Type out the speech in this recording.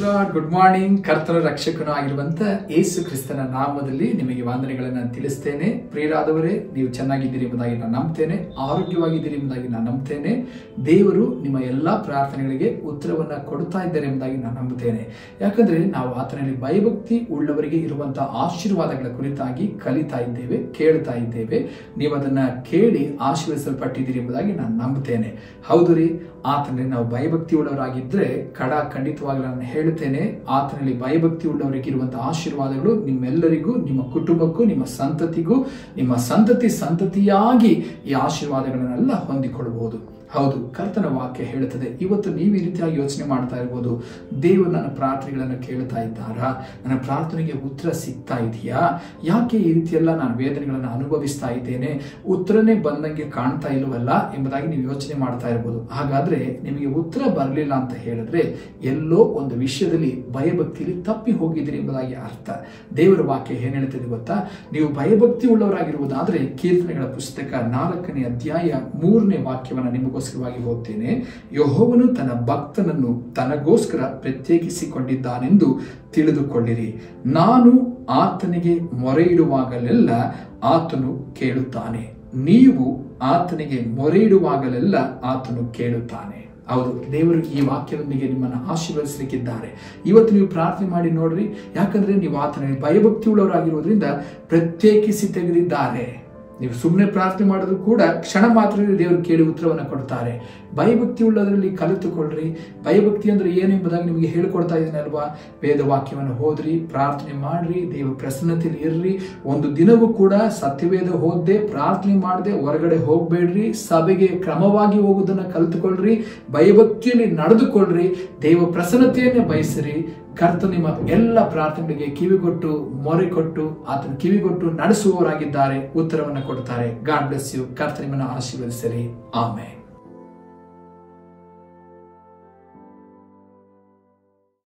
lord good morning ಕರ್ತನ ರಕ್ಷಕನು ಆಗಿರುವಂತ ಯೇಸು ಕ್ರಿಸ್ತನ ನಾಮದಲ್ಲಿ ನಿಮಗೆ ವಂದನೆಗಳನ್ನು ತಿಳಿಸ್ತೇನೆ ಪ್ರಿಯರಾದವರೇ ನೀವು ಚೆನ್ನಾಗಿದ್ದೀರಿ ಎಂಬುದಾಗಿ ನಾನು ನಂಬ್ತೇನೆ ಆರೋಗ್ಯವಾಗಿದ್ದೀರಿ ಎಂಬುದಾಗಿ ನಾನು ನಂಬ್ತೇನೆ ದೇವರು ನಿಮ್ಮ ಎಲ್ಲಾ ಪ್ರಾರ್ಥನೆಗಳಿಗೆ ಉತ್ತರವನ್ನ ಕೊಡ್ತಾ ಇದ್ದಾರೆ ಎಂಬುದಾಗಿ ನಾನು ನಂಬುತ್ತೇನೆ ಯಾಕಂದ್ರೆ ನಾವು ಆತನಲ್ಲಿ ಭಯಭಕ್ತಿ ಉಳ್ಳವರಿಗೆ ಇರುವಂತಹ ಆಶೀರ್ವಾದಗಳ ಕುರಿತಾಗಿ ಕಲಿತಾ ಇದ್ದೇವೆ ಕೇಳ್ತಾ ಇದ್ದೇವೆ ನೀವು ಅದನ್ನ ಕೇಳಿ ಆಶೀರ್ವದಿಸಲ್ಪಟ್ಟಿದ್ದೀರಿ ಎಂಬುದಾಗಿ ನಾನು ನಂಬುತ್ತೇನೆ ಹೌದು ರೀ ಆತನಲ್ಲಿ ನಾವು ಭಯಭಕ್ತಿ ಉಳ್ಳವರಾಗಿದ್ರೆ ಕಡ ಖಂಡಿತವಾಗಿ ನಾನು ಹೇಳುತ್ತೇನೆ ಆತನಲ್ಲಿ ಭಯಭಕ್ತಿ ಉಳ್ಳವರಿಗೆ ಇರುವಂತಹ ಆಶೀರ್ವಾದಗಳು ನಿಮ್ಮೆಲ್ಲರಿಗೂ ನಿಮ್ಮ ಕುಟುಂಬಕ್ಕೂ ನಿಮ್ಮ ಸಂತತಿಗೂ ನಿಮ್ಮ ಸಂತತಿ ಸಂತತಿಯಾಗಿ ಈ ಆಶೀರ್ವಾದಗಳನ್ನೆಲ್ಲ ಹೊಂದಿಕೊಳ್ಳಬಹುದು ಹೌದು ಕರ್ತನ ವಾಕ್ಯ ಹೇಳುತ್ತದೆ ಇವತ್ತು ನೀವು ಈ ರೀತಿಯಾಗಿ ಯೋಚನೆ ಮಾಡ್ತಾ ಇರ್ಬೋದು ದೇವರು ನನ್ನ ಪ್ರಾರ್ಥನೆಗಳನ್ನು ಕೇಳ್ತಾ ಇದ್ದಾರಾ ನನ್ನ ಪ್ರಾರ್ಥನೆಗೆ ಉತ್ತರ ಸಿಗ್ತಾ ಇದೆಯಾ ಯಾಕೆ ಈ ರೀತಿಯೆಲ್ಲ ನಾನು ವೇದನೆಗಳನ್ನು ಅನುಭವಿಸ್ತಾ ಇದ್ದೇನೆ ಉತ್ತರನೇ ಬಂದಂಗೆ ಕಾಣ್ತಾ ಇಲ್ವಲ್ಲ ಎಂಬುದಾಗಿ ನೀವು ಯೋಚನೆ ಮಾಡ್ತಾ ಇರ್ಬೋದು ಹಾಗಾದ್ರೆ ನಿಮಗೆ ಉತ್ತರ ಬರಲಿಲ್ಲ ಅಂತ ಹೇಳಿದ್ರೆ ಎಲ್ಲೋ ಒಂದು ವಿಷಯದಲ್ಲಿ ಭಯಭಕ್ತಿಯಲ್ಲಿ ತಪ್ಪಿ ಹೋಗಿದ್ದೀರಿ ಎಂಬುದಾಗಿ ಅರ್ಥ ದೇವರ ವಾಕ್ಯ ಏನ್ ಹೇಳ್ತಿದೆ ಗೊತ್ತಾ ನೀವು ಭಯಭಕ್ತಿ ಉಳ್ಳವರಾಗಿರುವುದಾದ್ರೆ ಕೀರ್ತನೆಗಳ ಪುಸ್ತಕ ನಾಲ್ಕನೇ ಅಧ್ಯಾಯ ಮೂರನೇ ವಾಕ್ಯವನ್ನ ನಿಮಗೋಸ್ಕರವಾಗಿ ಓದ್ತೇನೆ ಯಹೋವನು ತನ್ನ ಭಕ್ತನನ್ನು ತನಗೋಸ್ಕರ ಪ್ರತ್ಯೇಕಿಸಿಕೊಂಡಿದ್ದಾನೆಂದು ತಿಳಿದುಕೊಳ್ಳಿರಿ ನಾನು ಆತನಿಗೆ ಮೊರೆ ಇಡುವಾಗಲೆಲ್ಲ ಆತನು ಕೇಳುತ್ತಾನೆ ನೀವು ಆತನಿಗೆ ಮೊರೆ ಇಡುವಾಗಲೆಲ್ಲ ಆತನು ಕೇಳುತ್ತಾನೆ ಹೌದು ದೇವರು ಈ ವಾಕ್ಯದೊಂದಿಗೆ ನಿಮ್ಮನ್ನು ಆಶೀರ್ವದಿಸಲಿಕ್ಕಿದ್ದಾರೆ ಇವತ್ತು ನೀವು ಪ್ರಾರ್ಥನೆ ಮಾಡಿ ನೋಡ್ರಿ ಯಾಕಂದ್ರೆ ನೀವು ಆತನಿಗೆ ಭಯಭಕ್ತಿ ಉಳ್ಳವರಾಗಿರೋದ್ರಿಂದ ಪ್ರತ್ಯೇಕಿಸಿ ತೆಗೆದಿದ್ದಾರೆ ನೀವು ಸುಮ್ಮನೆ ಪ್ರಾರ್ಥನೆ ಮಾಡಿದ್ರು ಕೂಡ ಕ್ಷಣ ಮಾತ್ರದಲ್ಲಿ ದೇವರು ಕೇಳಿ ಉತ್ತರವನ್ನು ಕೊಡ್ತಾರೆ ಭಯಭಕ್ತಿ ಉಳ್ಳದರಲ್ಲಿ ಕಲಿತುಕೊಳ್ಳ್ರಿ ಭಯಭಕ್ತಿ ಅಂದ್ರೆ ಏನು ಎಂಬುದಾಗಿ ನಿಮಗೆ ಹೇಳಿಕೊಡ್ತಾ ಇದ್ದೀನಿ ಅಲ್ವಾ ವೇದ ವಾಕ್ಯವನ್ನು ಹೋದ್ರಿ ಪ್ರಾರ್ಥನೆ ಮಾಡ್ರಿ ದೇವ ಪ್ರಸನ್ನತೆಯಲ್ಲಿ ಇರ್ರಿ ಒಂದು ದಿನವೂ ಕೂಡ ಸತ್ಯವೇದ ಓದ್ದೆ ಪ್ರಾರ್ಥನೆ ಮಾಡದೆ ಹೊರಗಡೆ ಹೋಗ್ಬೇಡ್ರಿ ಸಭೆಗೆ ಕ್ರಮವಾಗಿ ಹೋಗುವುದನ್ನ ಕಲಿತುಕೊಳ್ಳ್ರಿ ಭಯಭಕ್ತಿಯಲ್ಲಿ ನಡೆದುಕೊಳ್ಳ್ರಿ ದೇವ ಪ್ರಸನ್ನತೆಯನ್ನೇ ಬಯಸಿರಿ ಕರ್ತ ನಿಮ್ಮ ಎಲ್ಲ ಪ್ರಾರ್ಥನೆಗಳಿಗೆ ಕಿವಿಗೊಟ್ಟು ಮೊರೆ ಕೊಟ್ಟು ಆತನ ಕಿವಿಗೊಟ್ಟು ನಡೆಸುವವರಾಗಿದ್ದಾರೆ ಉತ್ತರವನ್ನು ಕೊಡ್ತಾರೆ ಗಾಡ್ ಬ್ಲೆಸ್ ಯು ಕರ್ತ ನಿಮ್ಮನ್ನು ಆಶೀರ್ವದಿಸಲಿ ಆಮೇಲೆ